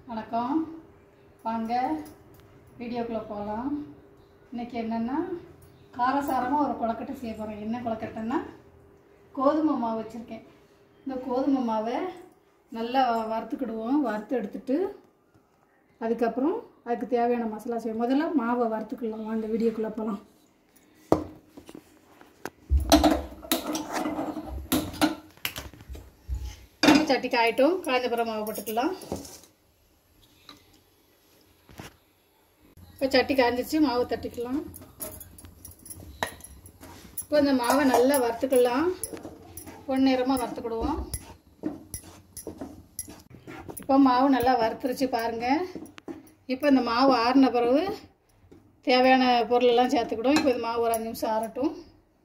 வணக்கம் வாங்க வீடியோக்குள்ளே போகலாம் இன்றைக்கி என்னென்னா காரசாரமாக ஒரு கொழக்கட்டை செய்ய போகிறேன் என்ன கொழக்கட்டைன்னா கோதுமை மாவு வச்சுருக்கேன் இந்த கோதுமை மாவை நல்லா வறுத்துக்கிடுவோம் வறுத்து எடுத்துட்டு அதுக்கப்புறம் அதுக்கு தேவையான மசாலா செய்வோம் முதல்ல மாவை வறுத்துக்கலாம் வாங்க வீடியோக்குள்ளே போகலாம் சட்டி காயட்டும் காய்ஞ்சப்புறம் மாவு போட்டுக்கலாம் இப்போ சட்டி காய்ஞ்சிச்சு மாவு தட்டிக்கலாம் இப்போ இந்த மாவை நல்லா வறுத்துக்கலாம் பொன்னிறமாக வறுத்துக்கிடுவோம் இப்போ மாவு நல்லா வறுத்துருச்சு பாருங்கள் இப்போ இந்த மாவு ஆறின பிறகு தேவையான பொருளெல்லாம் சேர்த்துக்கிடும் இப்போ இந்த மாவு ஒரு அஞ்சு நிமிஷம் ஆறட்டும்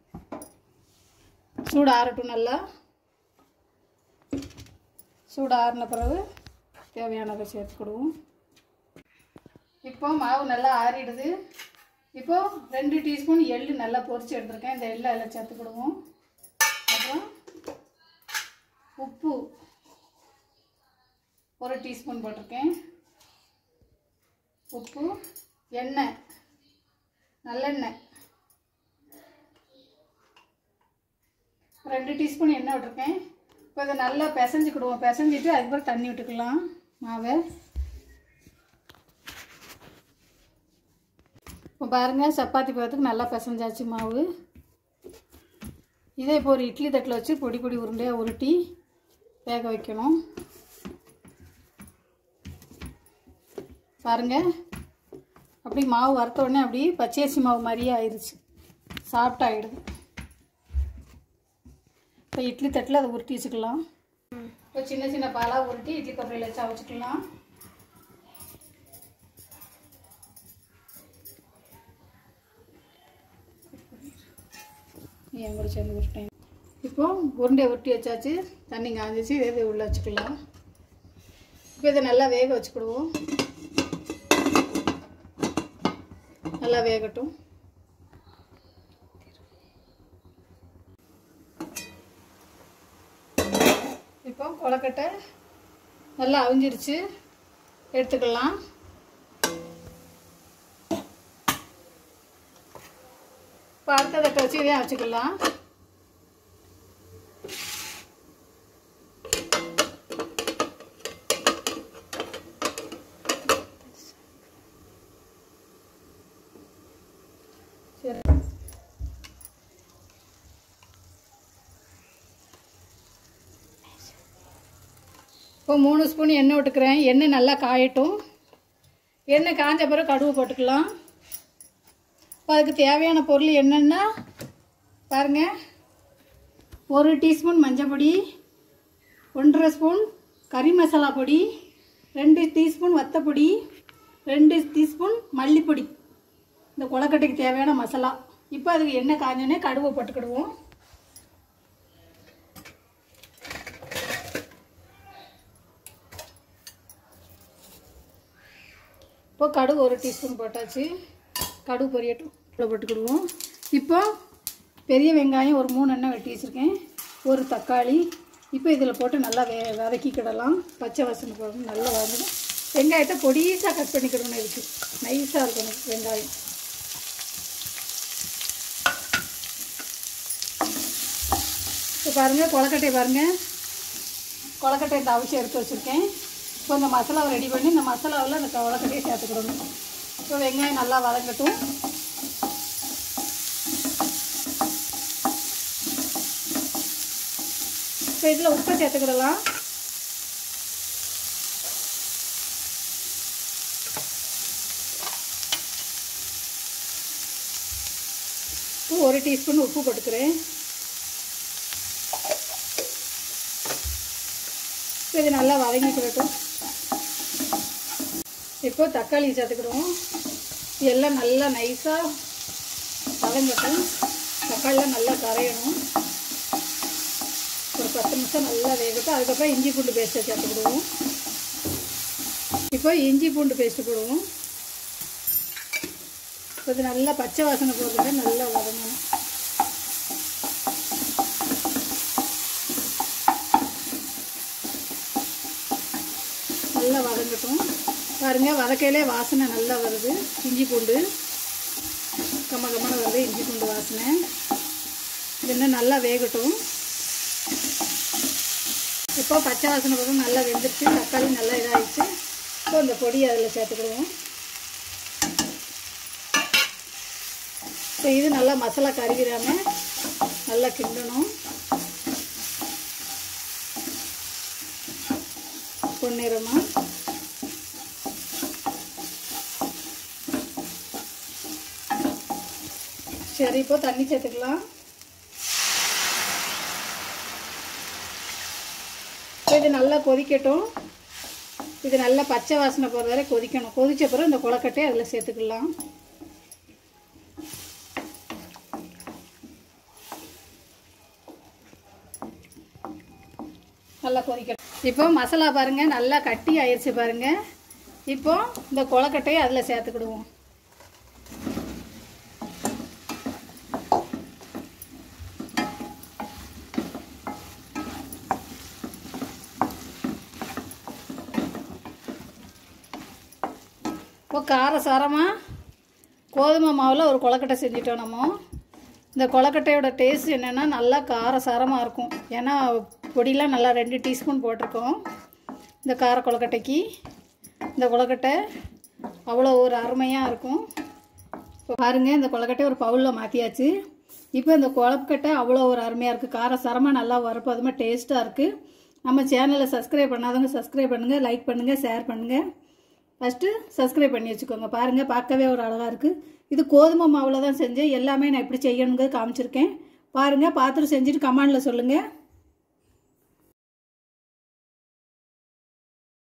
சூடு ஆறட்டும் நல்லா சூடு ஆறின பிறகு தேவையானதை சேர்த்துக்கிடுவோம் இப்போ மாவு நல்லா ஆறிடுது இப்போ ரெண்டு டீஸ்பூன் எள்ளு நல்லா பொரிச்சு எடுத்துருக்கேன் இந்த எள்ளை எல்லாம் சேர்த்துக்கிடுவோம் அப்புறம் உப்பு ஒரு டீஸ்பூன் போட்டிருக்கேன் உப்பு எண்ணெய் நல்லெண்ணெய் ரெண்டு டீஸ்பூன் எண்ணெய் விட்டுருக்கேன் இப்போ இதை நல்லா பிசைஞ்சுக்கிடுவோம் பிசைஞ்சிட்டு அதுக்கப்புறம் தண்ணி விட்டுக்கலாம் மாவை இப்போ பாருங்கள் சப்பாத்தி பதத்துக்கு நல்லா பிசைஞ்சாச்சு மாவு இதே இப்போ ஒரு இட்லி தட்டில் வச்சு பொடி பொடி உருண்டையாக உருட்டி வேக வைக்கணும் பாருங்கள் அப்படி மாவு வறுத்த உடனே அப்படி பச்சரிசி மாவு மாதிரியே ஆயிடுச்சு சாஃப்டாகிடுது இப்போ இட்லி தட்டில் அதை உருட்டி வச்சுக்கலாம் இப்போ சின்ன சின்ன பாலாக உருட்டி இட்லி கொப்பரையில் வச்சு வச்சுக்கலாம் என் கூட சேர்ந்து உருட்டேன் இப்போ உருண்டையை உருட்டி வச்சாச்சு தண்ணி காஞ்சிச்சு இதை உள்ளே வச்சுக்கலாம் இப்போ இதை நல்லா வேக வச்சுக்கிடுவோம் நல்லா வேகட்டும் இப்போ கொலக்கட்டை நல்லா அவிஞ்சிருச்சு எடுத்துக்கலாம் இப்போ அடுத்த தட்டை வச்சு இதே வச்சுக்கலாம் சரி இப்போ மூணு ஸ்பூன் எண்ணெய் விட்டுக்கிறேன் எண்ணெய் நல்லா காயட்டும் எண்ணெய் காஞ்ச பிறகு கடுகு போட்டுக்கலாம் இப்போ அதுக்கு தேவையான பொருள் என்னென்னா பாருங்கள் ஒரு டீஸ்பூன் மஞ்சள் பொடி ஒன்றரை ஸ்பூன் கறி மசாலா பொடி ரெண்டு டீஸ்பூன் வத்தப்பொடி ரெண்டு டீஸ்பூன் மல்லிப்பொடி இந்த கொலக்கட்டைக்கு தேவையான மசாலா இப்போ அதுக்கு எண்ணெய் காஞ்சோடனே கடுவை போட்டுக்கிடுவோம் இப்போ கடுகு ஒரு டீஸ்பூன் போட்டாச்சு கடுகு பொரியட்டும் இவ்வளோ போட்டுக்கிடுவோம் இப்போ பெரிய வெங்காயம் ஒரு மூணு எண்ணெய் வெட்டி வச்சுருக்கேன் ஒரு தக்காளி இப்போ இதில் போட்டு நல்லா வே வதக்கிக்கிடலாம் பச்சை வாசனை போடணும் நல்லா வதங்கணும் வெங்காயத்தை பொடிசாக கட் பண்ணிக்கிடணும் இதுக்கு நைஸாக இருக்கணும் வெங்காயம் இப்போ பாருங்கள் கொலக்கட்டை பாருங்கள் கொலக்கட்டை இந்த அவிச்சு எடுத்து வச்சுருக்கேன் இப்போ இந்த மசாலாவை ரெடி பண்ணி இந்த மசாலாவில் அந்த கொலக்கட்டையை சேர்த்துக்கிடணும் இப்போ வெங்காயம் நல்லா வதங்கட்டும் இப்போ இதில் உப்பை சேர்த்துக்கிடலாம் இப்போ ஒரு டீஸ்பூன் உப்பு போட்டுக்கிறேன் இப்போ இது நல்லா வதங்கிக்கிடட்டும் இப்போ தக்காளி சேர்த்துக்கிடுவோம் இது எல்லாம் நல்லா நைஸாக வதங்கட்டும் தக்காளிலாம் நல்லா கரையணும் ஒரு பத்து நிமிஷம் நல்லா வேகட்டும் அதுக்கப்புறம் இஞ்சி பூண்டு பேஸ்ட்டை சேர்த்துக்கிடுவோம் இப்போ இஞ்சி பூண்டு பேஸ்ட்டு போடுவோம் இப்போ இது நல்லா பச்சை வாசனை போகிறது நல்லா வதங்கணும் நல்லா வதங்கட்டும் பாருங்கள் வதக்கையிலே வாசனை நல்லா வருது இஞ்சி பூண்டு கம்ம கம்மன வருது இஞ்சி பூண்டு வாசனை இது இன்னும் நல்லா வேகட்டும் இப்போ பச்சை வாசனை போதும் நல்லா வெந்துருச்சு தக்காளி நல்லா இதாகிடுச்சு இப்போ இந்த பொடி அதில் சேர்த்துக்கிடுவோம் இப்போ இது நல்லா மசாலா கருகிராம நல்லா கிண்டணும் பொன்னிறமாக சரி இப்போ தண்ணி சேர்த்துக்கலாம் இப்போ இது நல்லா கொதிக்கட்டும் இது நல்லா பச்சை வாசனை போகிற வரை கொதிக்கணும் கொதிச்ச பிறகு இந்த கொலக்கட்டையை அதில் சேர்த்துக்கலாம் நல்லா கொதிக்கட்டும் இப்போ மசாலா பாருங்கள் நல்லா கட்டி ஆயிடுச்சு பாருங்கள் இப்போ இந்த கொலக்கட்டையை அதில் சேர்த்துக்கிடுவோம் இப்போ காரசாரமாக கோதுமை மாவில் ஒரு கொலக்கட்டை செஞ்சிட்டோம் நம்ம இந்த கொலக்கட்டையோட டேஸ்ட் என்னென்னா நல்லா காரசாரமாக இருக்கும் ஏன்னா பொடியெலாம் நல்லா ரெண்டு டீஸ்பூன் போட்டிருக்கோம் இந்த கார கொலக்கட்டைக்கு இந்த கொலக்கட்டை அவ்வளோ ஒரு அருமையாக இருக்கும் இப்போ பாருங்கள் இந்த கொலக்கட்டை ஒரு பவுலில் மாற்றியாச்சு இப்போ இந்த கொலக்கட்டை அவ்வளோ ஒரு அருமையாக இருக்குது காரசாரமாக நல்லா வரப்போதுமாக டேஸ்ட்டாக இருக்குது நம்ம சேனலை சப்ஸ்கிரைப் பண்ணாதவங்க சப்ஸ்கிரைப் பண்ணுங்கள் லைக் பண்ணுங்கள் ஷேர் பண்ணுங்கள் ஃபஸ்ட்டு சப்ஸ்கிரைப் பண்ணி வச்சுக்கோங்க பாருங்கள் பார்க்கவே ஒரு அழகாக இருக்குது இது கோதுமை மாவில் தான் செஞ்சேன் எல்லாமே நான் எப்படி செய்யணுங்கிறது காமிச்சிருக்கேன் பாருங்கள் பார்த்துட்டு செஞ்சுட்டு கமெண்டில் சொல்லுங்கள்